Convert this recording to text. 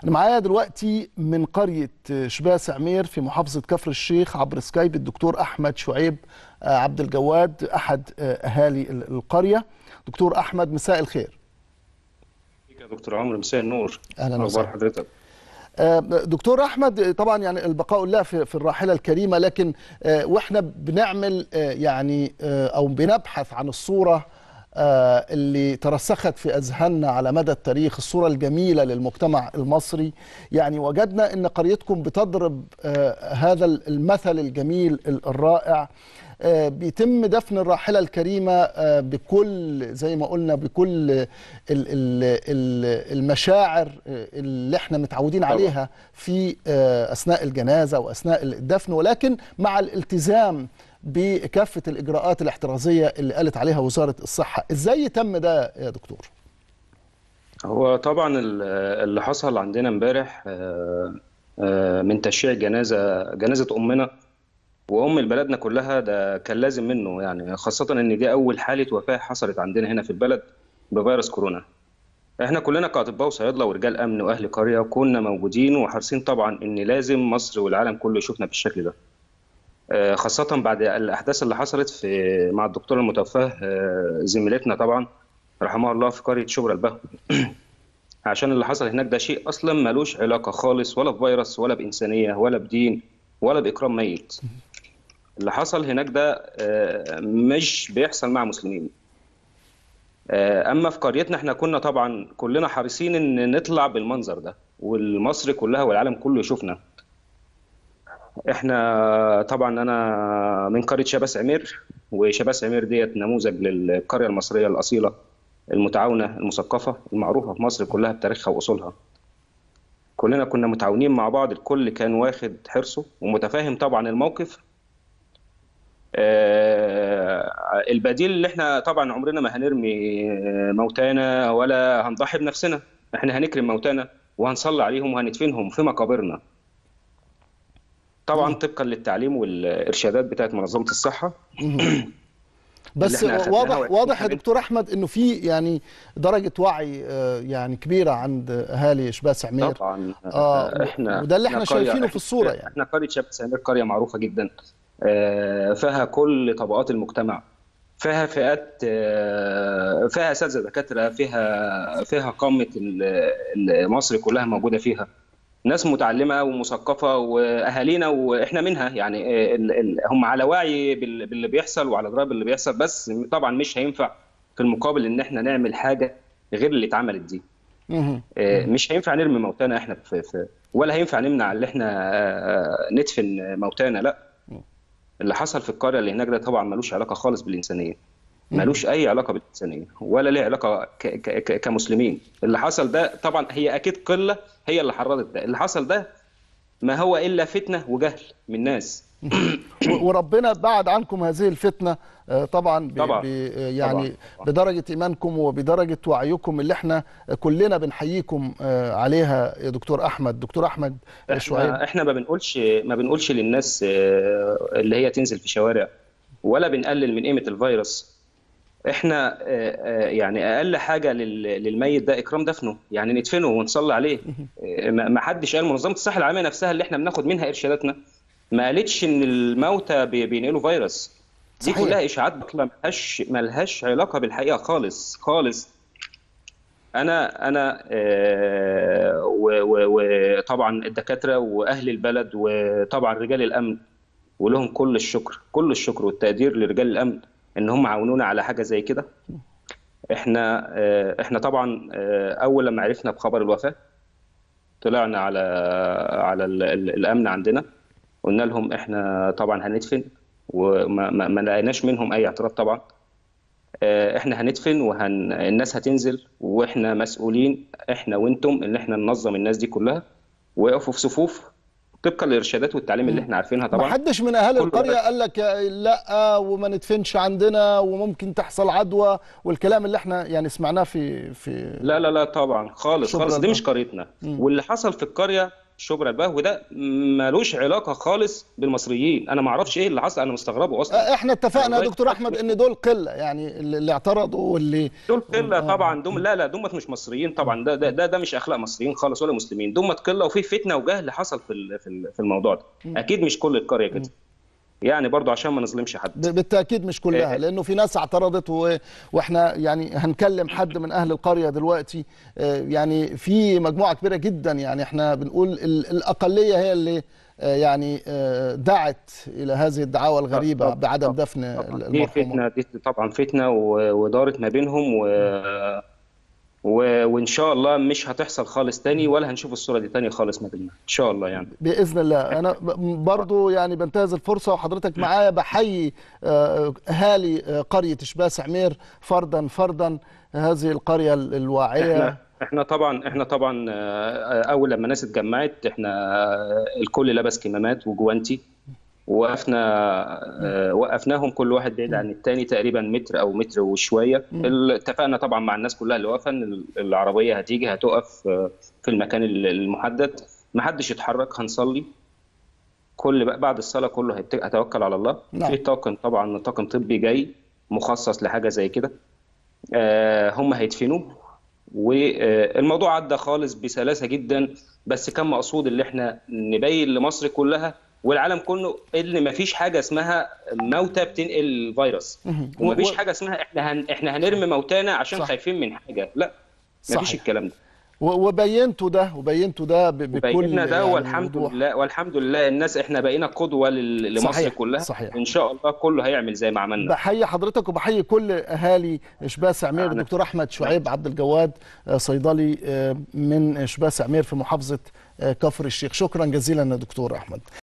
انا معايا دلوقتي من قريه شباه سعمير في محافظه كفر الشيخ عبر سكايب الدكتور احمد شعيب عبد الجواد احد اهالي القريه دكتور احمد مساء الخير يا دكتور عمرو مساء النور اهلا اخبار وسهلا حضرتك دكتور احمد طبعا يعني البقاء لله في في الراحله الكريمه لكن واحنا بنعمل يعني او بنبحث عن الصوره اللي ترسخت في اذهاننا على مدى التاريخ الصوره الجميله للمجتمع المصري يعني وجدنا ان قريتكم بتضرب هذا المثل الجميل الرائع بيتم دفن الراحله الكريمه بكل زي ما قلنا بكل المشاعر اللي احنا متعودين عليها في اثناء الجنازه واثناء الدفن ولكن مع الالتزام بكافه الاجراءات الاحترازيه اللي قالت عليها وزاره الصحه ازاي تم ده يا دكتور هو طبعا اللي حصل عندنا امبارح من تشييع جنازه جنازه امنا وام بلدنا كلها ده كان لازم منه يعني خاصه ان دي اول حاله وفاه حصلت عندنا هنا في البلد بفيروس كورونا احنا كلنا كاطباء وصيادله ورجال امن واهل قريه كنا موجودين وحريصين طبعا ان لازم مصر والعالم كله يشوفنا بالشكل ده خاصة بعد الأحداث اللي حصلت في مع الدكتورة المتوفاة زميلتنا طبعا رحمها الله في قرية شبرا البهو عشان اللي حصل هناك ده شيء أصلا ملوش علاقة خالص ولا بفيروس ولا بإنسانية ولا بدين ولا بإكرام ميت اللي حصل هناك ده مش بيحصل مع مسلمين أما في قريتنا احنا كنا طبعا كلنا حريصين إن نطلع بالمنظر ده والمصر كلها والعالم كله يشوفنا احنا طبعا انا من قريه شباب سعمير وشباب سعمير ديت نموذج للقريه المصريه الاصيله المتعاونه المثقفه المعروفه في مصر كلها بتاريخها واصولها كلنا كنا متعاونين مع بعض الكل كان واخد حرصه ومتفاهم طبعا الموقف آه البديل اللي احنا طبعا عمرنا ما هنرمي موتانا ولا هنضحي بنفسنا احنا هنكرم موتانا وهنصلي عليهم وهندفنهم في مقابرنا طبعا طبقا للتعليم والارشادات بتاعت منظمه الصحه بس واضح واضح يا دكتور احمد انه في يعني درجه وعي يعني كبيره عند اهالي شباب سعمير طبعا آه احنا وده اللي احنا شايفينه في الصوره يعني احنا قريه شباب سعمير قريه معروفه جدا فيها كل طبقات المجتمع فيها فئات فيها اساتذه دكاتره فيها فيها قامه مصر كلها موجوده فيها ناس متعلمه ومثقفه واهالينا واحنا منها يعني ال ال هم على وعي باللي بيحصل وعلى ادراك باللي بيحصل بس طبعا مش هينفع في المقابل ان احنا نعمل حاجه غير اللي اتعملت دي مش هينفع نرمي موتانا احنا في, في ولا هينفع نمنع اللي احنا ندفن موتانا لا اللي حصل في القريه اللي هناك ده طبعا ملوش علاقه خالص بالانسانيه ملوش اي علاقه بالانسانيه ولا ليه علاقه ك ك كمسلمين اللي حصل ده طبعا هي اكيد قله هي اللي حرضت ده اللي حصل ده ما هو الا فتنه وجهل من الناس وربنا بعد عنكم هذه الفتنه طبعا, ب طبعا. ب يعني طبعا. بدرجه ايمانكم وبدرجه وعيكم اللي احنا كلنا بنحييكم عليها يا دكتور احمد دكتور احمد شعيب احنا, احنا ما بنقولش ما بنقولش للناس اللي هي تنزل في شوارع ولا بنقلل من قيمه الفيروس احنا يعني اقل حاجه للميت ده اكرام دفنه يعني ندفنه ونصلي عليه ما حدش قال منظمه الصحه العالميه نفسها اللي احنا بناخد منها ارشاداتنا ما قالتش ان الموتى بينقلوا فيروس دي صحيح. كلها اشاعات باطله ملهاش ملهاش علاقه بالحقيقه خالص خالص انا انا وطبعا الدكاتره واهل البلد وطبعا رجال الامن ولهم كل الشكر كل الشكر والتقدير لرجال الامن ان هم عاونونا على حاجه زي كده احنا احنا طبعا اول لما عرفنا بخبر الوفاه طلعنا على على الامن عندنا قلنا لهم احنا طبعا هندفن وما ما لقيناش منهم اي اعتراض طبعا احنا هندفن وهن الناس هتنزل واحنا مسؤولين احنا وانتم ان احنا ننظم الناس دي كلها ويقفوا في صفوف طبقا للارشادات والتعليم اللي احنا عارفينها طبعا ما حدش من اهالي القريه قال لك لا وما ندفنش عندنا وممكن تحصل عدوى والكلام اللي احنا يعني سمعناه في في لا لا لا طبعا خالص خالص دي مش قريتنا واللي حصل في القريه شبرا الباه وده ملوش علاقه خالص بالمصريين انا ما اعرفش ايه اللي حصل انا مستغربه اصلا احنا اتفقنا يا لغاية دكتور احمد ان دول قله يعني اللي اللي اعترضوا واللي دول قله طبعا دول لا لا دول مش مصريين طبعا ده ده ده, ده مش اخلاق مصريين خالص ولا مسلمين دول قله وفي فتنه وجهل حصل في ال- في ال- في الموضوع ده اكيد مش كل القريه كده يعني برضو عشان ما نظلمش حد ب- بالتاكيد مش كلها إيه. لانه في ناس اعترضت و... واحنا يعني هنكلم حد من اهل القريه دلوقتي آه، يعني في مجموعه كبيره جدا يعني احنا بنقول ال- الاقليه هي اللي آه، يعني آه، دعت الى هذه الدعاوى الغريبه طبعاً، بعدم طبعاً، دفن طبعاً. دي المرحومه فتنه دي طبعا فتنه و- ودارت ما بينهم و... و... وان شاء الله مش هتحصل خالص تاني ولا هنشوف الصوره دي تاني خالص ما بيننا ان شاء الله يعني باذن الله انا ب- برضو يعني بنتهز الفرصه وحضرتك معايا بحيي آه، اهالي آه، قريه شباس عمير فردا فردا هذه القريه ال- الواعيه احنا احنا طبعا احنا طبعا آه، اول لما الناس اتجمعت احنا آه، الكل لبس كمامات وجوانتي وقفنا آه، وقفناهم كل واحد بعيد عن التاني تقريبا متر او متر وشويه ال- اتفقنا طبعا مع الناس كلها اللي واقفه ان ال- العربيه هتيجي هتقف آه، في المكان ال- المحدد ما حدش يتحرك هنصلي كل بقى بعد الصلاه كله هيت- هيتوكل على الله نعم. في طاقم طبعا طاقم طبي جاي مخصص لحاجه زي كده آه، هم هيدفنوا والموضوع عدى خالص بسلاسه جدا بس كان مقصود اللي احنا نبين لمصر كلها والعالم كله ان مفيش حاجه اسمها موتى بتنقل فيروس مهم. ومفيش و- حاجه اسمها احنا هن... احنا هنرمي موتانا عشان صح. خايفين من حاجه لا مفيش صحيح. الكلام ده و- وبينتوا ده وبينتوا ده ب- بكل بينا ده يعني والحمد وضوح. لله والحمد لله الناس احنا بقينا قدوه لل- لمصر صحيح، كلها صحيح. ان شاء الله كله هيعمل زي ما عملنا بحيي حضرتك وبحيي كل اهالي شباس عمير أنا- الدكتور احمد شعيب عبد الجواد آه، صيدلي آه، من شباس عمير في محافظه آه، كفر الشيخ شكرا جزيلا يا دكتور احمد